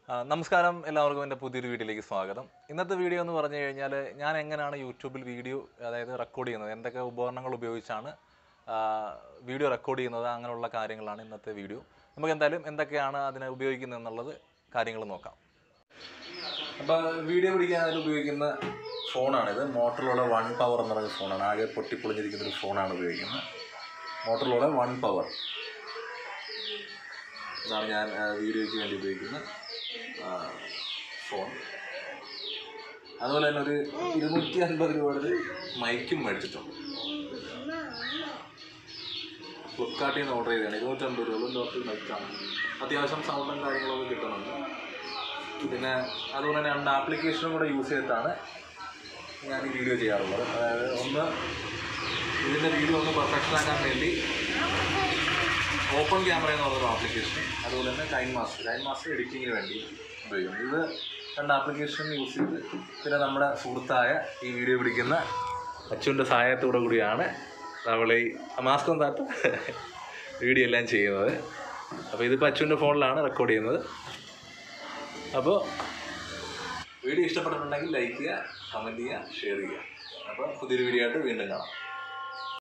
ആ, നമസ്കാരം എല്ലാവർക്കും എൻ്റെ പുതിയൊരു വീഡിയോയിലേക്ക് സ്വാഗതം ഇന്നത്തെ വീഡിയോ എന്ന് പറഞ്ഞു കഴിഞ്ഞാൽ ഞാൻ എങ്ങനെയാണ് യൂട്യൂബിൽ വീഡിയോ അതായത് റെക്കോർഡ് ചെയ്യുന്നത് എന്തൊക്കെ ഉപകരണങ്ങൾ ഉപയോഗിച്ചാണ് ആ, വീഡിയോ റെക്കോർഡ് ചെയ്യുന്നത് അങ്ങനെയുള്ള കാര്യങ്ങളാണ് ഇന്നത്തെ വീഡിയോ നമുക്ക് എന്തായാലും എന്തൊക്കെയാണ് അതിനെ ഉപയോഗിക്കുന്നത് എന്നുള്ളത് കാര്യങ്ങൾ നോക്കാം അപ്പോൾ വീഡിയോ പിടിക്കാൻ ഉപയോഗിക്കുന്ന ഫോണാണിത് മോട്ടറിലുള്ള വൺ പവർ എന്ന് പറയുന്ന ഫോണാണ് ആകെ പൊട്ടിപ്പൊളിഞ്ഞിരിക്കുന്ന ഒരു ഫോണാണ് ഉപയോഗിക്കുന്നത് മോട്ടറിലുള്ള വൺ പവർ ഇതാണ് ഞാൻ ആ, വീഡിയോയ്ക്ക് വേണ്ടി ഉപയോഗിക്കുന്ന ആ, ഫോൺ അതുപോലെ തന്നെ ഒരു ഇരുന്നൂറ്റി അൻപത് രൂപയുടെ ഒരു മൈക്കും മേടിച്ചിട്ടുണ്ട് ഫ്ലിപ്കാർട്ടിൽ നിന്ന് ഓർഡർ ചെയ്തതാണ് ഇരുന്നൂറ്റമ്പത് രൂപ ഡോക്ടർ മൈക്കാണ് അത്യാവശ്യം സൗണ്ടും കാര്യങ്ങളൊക്കെ കിട്ടുന്നുണ്ട് പിന്നെ അതുപോലെ തന്നെ രണ്ട് ആപ്ലിക്കേഷനും കൂടെ യൂസ് ചെയ്തിട്ടാണ് ഞാൻ ഈ വീഡിയോ ചെയ്യാറുള്ളത് അതായത് ഒന്ന് ഇതിൻ്റെ വീഡിയോ ഒന്ന് പെർഫെക്ഷൻ ആക്കാൻ വേണ്ടി ഓപ്പൺ ക്യാമറ എന്ന് പറഞ്ഞൊരു ആപ്ലിക്കേഷൻ അതുപോലെ തന്നെ ടൈം മാസ്റ്റർ ടൈം മാസ്റ്റർ എഡിറ്റിങ്ങിന് വേണ്ടി ഉപയോഗിക്കുന്നു ഇത് രണ്ട് ആപ്ലിക്കേഷൻ യൂസ് ചെയ്ത് പിന്നെ നമ്മുടെ സുഹൃത്തായ ഈ വീഡിയോ പിടിക്കുന്ന അച്ചുവിൻ്റെ സഹായത്തോടു കൂടിയാണ് നമ്മൾ ഈ മാസ്ക് ഒന്ന് താത്ത വീഡിയോ എല്ലാം ചെയ്യുന്നത് അപ്പോൾ ഇതിപ്പോൾ അച്ചുവിൻ്റെ ഫോണിലാണ് റെക്കോർഡ് ചെയ്യുന്നത് അപ്പോൾ വീഡിയോ ഇഷ്ടപ്പെട്ടിട്ടുണ്ടെങ്കിൽ ലൈക്ക് ചെയ്യുക കമൻറ്റ് ചെയ്യുക ഷെയർ ചെയ്യുക അപ്പോൾ പുതിയൊരു വീഡിയോ ആയിട്ട് വീണ്ടും കാണാം